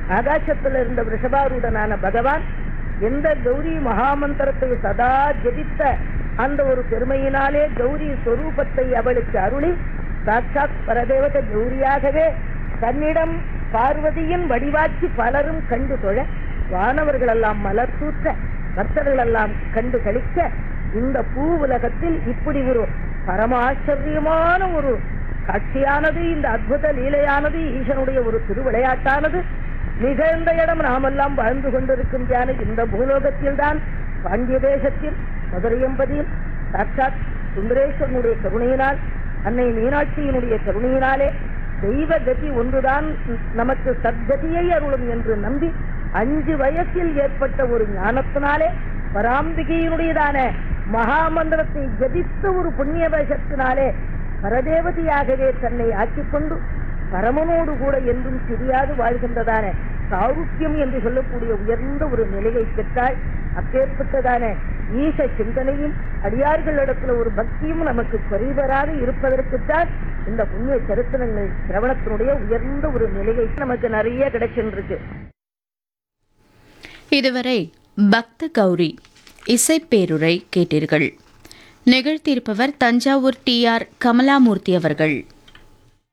ஆகாசத்தில் இருந்த ரிஷபாரூடனான பகவான் எந்த கௌரி மகாமந்திரத்தை சதா ஜெபித்த அந்த ஒரு பெருமையினாலே கௌரி சொரூபத்தை அவளுக்கு அருளி சாட்சாத் பரதேவத கௌரியாகவே தன்னிடம் பார்வதியின் வடிவாக்கி பலரும் கண்டு தொழ வானவர்கள் எல்லாம் மலர் தூற்ற பக்தர்கள் எல்லாம் கண்டு கழிக்க இந்த பூ உலகத்தில் இப்படி ஒரு பரமாச்சரியமான ஒரு காட்சியானது இந்த அற்புத லீலையானது ஈசனுடைய ஒரு திருவிளையாட்டானது நிகழ்ந்த இடம் நாமெல்லாம் வாழ்ந்து கொண்டிருக்கின்றான இந்த பூலோகத்தில் தான் பாண்டிய தேசத்தில் மதுரையம்பதியில் சாட்சாத் சுந்தரேஸ்வரனுடைய கருணையினால் அன்னை மீனாட்சியினுடைய கருணையினாலே தெய்வ கதி ஒன்றுதான் நமக்கு சத்கதியை அருளும் என்று நம்பி அஞ்சு வயசில் ஏற்பட்ட ஒரு ஞானத்தினாலே பராம்பிகையினுடையதான மகாமந்திரத்தை ஜபித்த ஒரு புண்ணிய வேஷத்தினாலே பரதேவதியாகவே தன்னை ஆக்கிக் கொண்டு பரமனோடு கூட என்றும் தெரியாது வாழ்கின்றதான சாருக்கியம் என்று சொல்லக்கூடிய உயர்ந்த ஒரு நிலையை பெற்றால் அப்பேற்பட்டதான ஈச சிந்தனையும் அடியார்களிடத்துல ஒரு பக்தியும் நமக்கு குறைவராது இருப்பதற்குத்தான் இந்த புண்ணிய சரித்திரங்கள் சிரவணத்தினுடைய உயர்ந்த ஒரு நிலையை நமக்கு நிறைய கிடைச்சிருக்கு இதுவரை பக்த கௌரி இசைப்பேருரை கேட்டீர்கள் நிகழ்த்தியிருப்பவர் தஞ்சாவூர் டி ஆர் கமலாமூர்த்தி அவர்கள்